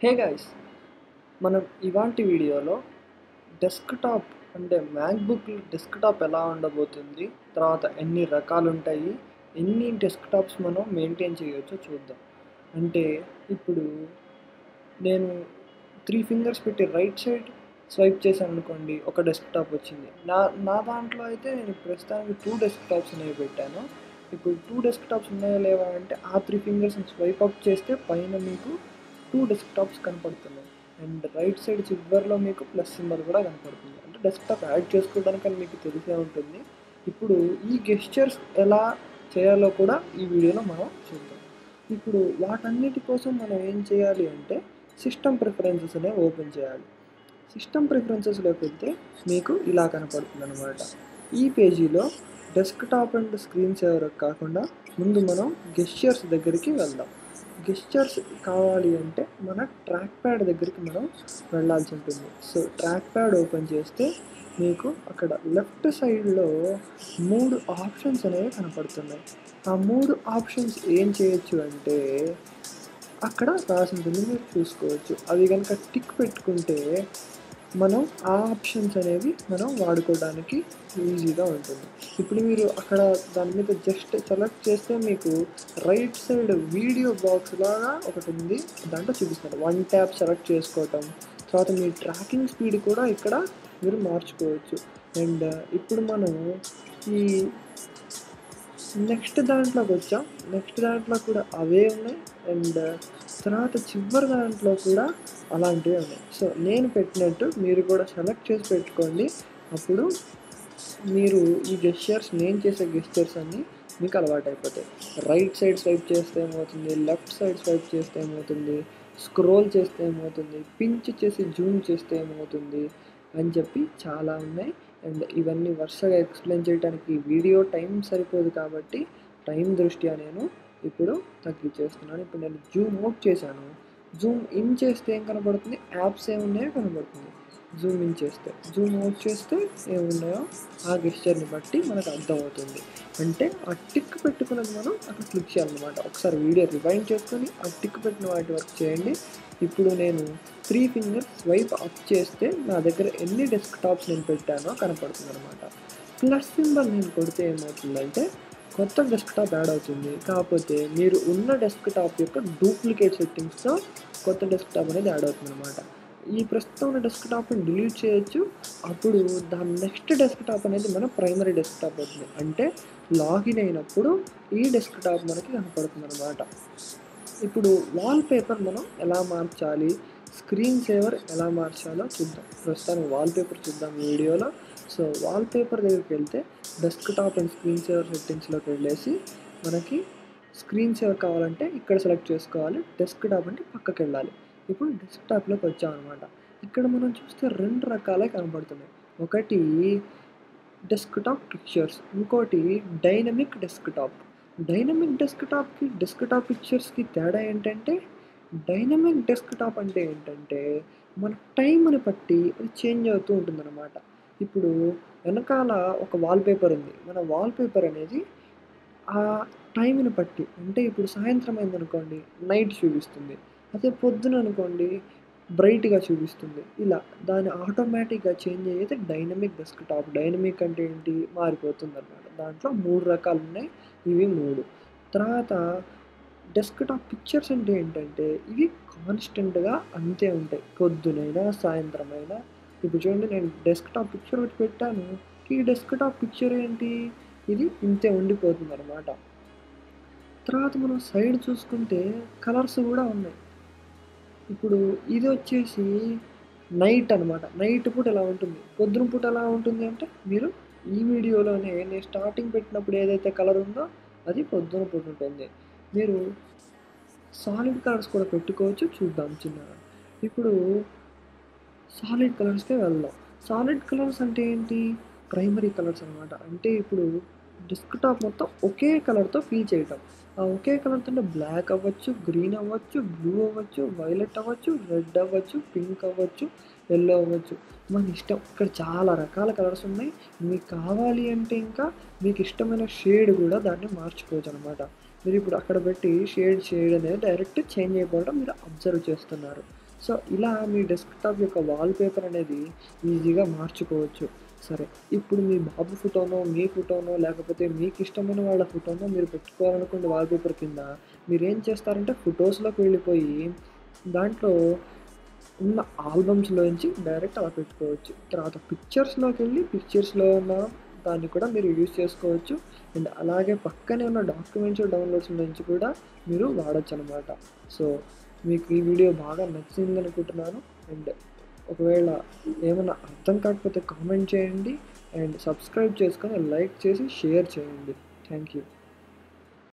hey guys మనం ఇవాంటి వీడియోలో desktop అంటే మ్యాక్బుక్ డెస్క్టాప్ ఎలా ఉండబోతుంది తర్వాత ఎన్ని రకాలు ఉంటాయి ఎన్ని డెస్క్టాప్స్ మనం మెయింటైన్ చేయొచ్చో చూద్దాం అంటే ఇప్పుడు నేను త్రీ ఫింగర్స్ పెట్టి రైట్ సైడ్ స్వైప్ చేశాను అనుకోండి ఒక డెస్క్టాప్ వచ్చింది నా నా దాంట్లో అయితే నేను ప్రస్తుతానికి టూ డెస్క్టాప్స్ అనేవి పెట్టాను ఇప్పుడు టూ డెస్క్టాప్స్ ఉన్నాయా లేవా అంటే ఆ త్రీ ఫింగర్స్ని స్వైప్ అప్ చేస్తే పైన మీకు టూ డెస్క్టాప్స్ కనపడుతున్నాయి అండ్ రైట్ సైడ్ చివరిలో మీకు ప్లస్ సింబల్ కూడా కనపడుతుంది అంటే డెస్క్టాప్ యాడ్ చేసుకోవడానికి అని మీకు తెలిసే ఉంటుంది ఇప్పుడు ఈ గెస్చర్స్ ఎలా చేయాలో కూడా ఈ వీడియోలో మనం చూద్దాం ఇప్పుడు వాటన్నిటి కోసం మనం ఏం చేయాలి అంటే సిస్టమ్ ప్రిఫరెన్సెస్ అనేవి ఓపెన్ చేయాలి సిస్టమ్ ప్రిఫరెన్సెస్లోకి వెళ్తే మీకు ఇలా కనపడుతుంది అనమాట ఈ పేజీలో డెస్క్టాప్ అండ్ స్క్రీన్ సేవర్ కాకుండా ముందు మనం గెస్చర్స్ దగ్గరికి వెళ్దాం గెస్చర్స్ కావాలి అంటే మన ట్రాక్ ప్యాడ్ దగ్గరికి మనం వెళ్ళాల్సి ఉంటుంది సో ట్రాక్ ప్యాడ్ ఓపెన్ చేస్తే మీకు అక్కడ లెఫ్ట్ సైడ్లో మూడు ఆప్షన్స్ అనేవి కనపడుతున్నాయి ఆ మూడు ఆప్షన్స్ ఏం చేయొచ్చు అంటే అక్కడ రాసి ఉంటుంది మీరు చూసుకోవచ్చు అవి కనుక టిక్ పెట్టుకుంటే మనం ఆ ఆప్షన్స్ అనేవి మనం వాడుకోవడానికి ఈజీగా ఉంటుంది ఇప్పుడు మీరు అక్కడ దాని మీద జస్ట్ సెలెక్ట్ చేస్తే మీకు రైట్ సైడ్ వీడియో బాక్స్ లాగా ఒకటి ఉంది దాంట్లో చూపిస్తారు వన్ ట్యాప్ సెలెక్ట్ చేసుకోవటం తర్వాత మీ ట్రాకింగ్ స్పీడ్ కూడా ఇక్కడ మీరు మార్చుకోవచ్చు అండ్ ఇప్పుడు మనం ఈ నెక్స్ట్ దాంట్లోకి వచ్చాం నెక్స్ట్ దాంట్లో కూడా అవే ఉన్నాయి అండ్ తర్వాత చివరి దాంట్లో కూడా అలాంటివి ఉన్నాయి సో నేను పెట్టినట్టు మీరు కూడా సెలెక్ట్ చేసి పెట్టుకోండి అప్పుడు మీరు ఈ గెస్చర్స్ నేను చేసే గెస్చర్స్ అన్నీ మీకు అలవాటు అయిపోతాయి రైట్ సైడ్ స్వైప్ చేస్తే ఏమవుతుంది లెఫ్ట్ సైడ్ స్వైప్ చేస్తే ఏమవుతుంది స్క్రోల్ చేస్తే ఏమవుతుంది పించ్ చేసి జూమ్ చేస్తే ఏమవుతుంది అని చెప్పి చాలా ఉన్నాయి అండ్ ఇవన్నీ వరుసగా ఎక్స్ప్లెయిన్ చేయడానికి వీడియో టైం సరిపోదు కాబట్టి టైం దృష్ట్యా నేను ఇప్పుడు తగ్గించేస్తున్నాను ఇప్పుడు నేను జూమ్ అవుట్ చేశాను జూమ్ ఇన్ చేస్తే ఏం కనబడుతుంది యాప్స్ ఏమున్నాయో కనబడుతుంది జూమ్ ఇన్ చేస్తే జూమ్ అవుట్ చేస్తే ఏమున్నాయో ఆ గెస్చర్ని బట్టి మనకు అర్థమవుతుంది అంటే ఆ టిక్ పెట్టుకున్నది మనం అక్కడ క్లిక్ చేయాలన్నమాట ఒకసారి వీడియో రివైండ్ చేసుకొని ఆ టిక్ పెట్టిన వాటి వర్క్ చేయండి ఇప్పుడు నేను త్రీ ఫింగర్ స్వైప్ అప్ చేస్తే నా దగ్గర ఎన్ని డెస్క్టాప్స్ నేను పెట్టానో కనపడుతుంది అనమాట ప్లస్ సింబల్ నేను కొడితే ఏమవుతుందంటే కొత్త డెస్క్టాప్ యాడ్ అవుతుంది కాకపోతే మీరు ఉన్న డెస్క్టాప్ యొక్క డూప్లికేట్ సెట్టింగ్స్తో కొత్త డెస్క్టాప్ అనేది యాడ్ అవుతుంది అనమాట ఈ ప్రస్తుతం ఉన్న డెస్క్టాప్ని డిలీట్ చేయొచ్చు అప్పుడు దాని నెక్స్ట్ డెస్క్టాప్ అనేది మన ప్రైమరీ డెస్క్టాప్ అవుతుంది అంటే లాగిన్ అయినప్పుడు ఈ డెస్క్టాప్ మనకి కనపడుతుంది అనమాట ఇప్పుడు వాల్ పేపర్ మనం ఎలా మార్చాలి స్క్రీన్ సేవర్ ఎలా మార్చాలో చూద్దాం ప్రస్తుతానికి వాల్ పేపర్ చూద్దాం ఈ వీడియోలో సో వాల్ పేపర్ దగ్గరికి వెళ్తే డెస్క్టాప్ అండ్ స్క్రీన్ సేవర్ సెట్టింగ్స్లోకి వెళ్ళేసి మనకి స్క్రీన్ సేవర్ కావాలంటే ఇక్కడ సెలెక్ట్ చేసుకోవాలి డెస్క్టాప్ అంటే పక్కకి వెళ్ళాలి ఇప్పుడు డెస్క్టాప్లోకి వచ్చామన్నమాట ఇక్కడ మనం చూస్తే రెండు రకాలే కనబడుతున్నాయి ఒకటి డెస్క్టాప్ పిక్చర్స్ ఇంకోటి డైనమిక్ డెస్క్టాప్ డైనమిక్ డెస్క్టాప్కి డెస్క్టాప్ పిక్చర్స్కి తేడా ఏంటంటే డైనమిక్ డెస్క్టాప్ అంటే ఏంటంటే మన టైంని బట్టి అది చేంజ్ అవుతూ ఉంటుందన్నమాట ఇప్పుడు వెనకాల ఒక వాల్పేపర్ ఉంది మన వాల్పేపర్ అనేది ఆ టైంని బట్టి అంటే ఇప్పుడు సాయంత్రం అయిందనుకోండి నైట్ చూపిస్తుంది అదే పొద్దున అనుకోండి బ్రైట్గా చూపిస్తుంది ఇలా దాని ఆటోమేటిక్గా చేంజ్ అయ్యేది డైనమిక్ డెస్క్టాప్ డైనమిక్ అంటే ఏంటి మారిపోతుంది అనమాట దాంట్లో మూడు రకాలు ఉన్నాయి ఇవి మూడు తర్వాత డెస్క్టాప్ పిక్చర్స్ అంటే ఏంటంటే ఇవి కాన్స్టెంట్గా అంతే ఉంటాయి పొద్దునైనా సాయంత్రం అయినా ఇప్పుడు చూడండి నేను డెస్క్టాప్ పిక్చర్ ఒకటి పెట్టాను ఈ డెస్క్టాప్ పిక్చర్ ఏంటి ఇది ఇంతే ఉండిపోతుంది అనమాట తర్వాత మనం సైడ్ చూసుకుంటే కలర్స్ కూడా ఉన్నాయి ఇప్పుడు ఇది వచ్చేసి నైట్ అనమాట నైట్ పూట ఎలా ఉంటుంది పొద్దున పూట ఎలా ఉంటుంది అంటే మీరు ఈ వీడియోలోనే నేను స్టార్టింగ్ పెట్టినప్పుడు ఏదైతే కలర్ ఉందో అది పొద్దున పూట ఉంటుంది మీరు సాలిడ్ కలర్స్ కూడా పెట్టుకోవచ్చు చూద్దాం చిన్నగా ఇప్పుడు సాలిడ్ కలర్స్కే వెళ్దాం సాలిడ్ కలర్స్ అంటే ఏంటి ప్రైమరీ కలర్స్ అనమాట అంటే ఇప్పుడు డెస్క్టాప్ మొత్తం ఒకే కలర్తో ఫీల్ చేయటం ఆ ఒకే కలర్తో అంటే బ్లాక్ అవ్వచ్చు గ్రీన్ అవ్వచ్చు బ్లూ అవ్వచ్చు వైలెట్ అవ్వచ్చు రెడ్ అవ్వచ్చు పింక్ అవ్వచ్చు ఎల్లో అవ్వచ్చు మన ఇష్టం ఇక్కడ చాలా రకాల కలర్స్ ఉన్నాయి మీకు కావాలి అంటే ఇంకా మీకు ఇష్టమైన షేడ్ కూడా దాన్ని మార్చుకోవచ్చు అనమాట మీరు ఇప్పుడు అక్కడ పెట్టి షేడ్ షేడ్ అనేది డైరెక్ట్ చేంజ్ అయిపోవడం మీరు అబ్జర్వ్ చేస్తున్నారు సో ఇలా మీ డెస్క్టాప్ యొక్క వాల్పేపర్ అనేది ఈజీగా మార్చుకోవచ్చు సరే ఇప్పుడు మీ బాబు ఫోటోనో మీ ఫోటోనో లేకపోతే మీకు ఇష్టమైన వాళ్ళ ఫోటోనో మీరు పెట్టుకోవాలనుకునే వాల్పేపర్ కింద మీరు ఏం చేస్తారంటే ఫొటోస్లోకి వెళ్ళిపోయి దాంట్లో ఉన్న ఆల్బమ్స్లోంచి డైరెక్ట్ అలా పెట్టుకోవచ్చు తర్వాత పిక్చర్స్లోకి వెళ్ళి పిక్చర్స్లో ఉన్న దాన్ని కూడా మీరు యూజ్ చేసుకోవచ్చు అండ్ అలాగే పక్కనే ఉన్న డాక్యుమెంట్స్ డౌన్లోడ్స్ నుంచి కూడా మీరు వాడచ్చు అనమాట సో మీకు ఈ వీడియో బాగా నచ్చింది అనుకుంటున్నాను అండ్ ఒకవేళ ఏమైనా అర్థం కాకపోతే కామెంట్ చేయండి అండ్ సబ్స్క్రైబ్ చేసుకొని లైక్ చేసి షేర్ చేయండి థ్యాంక్ యూ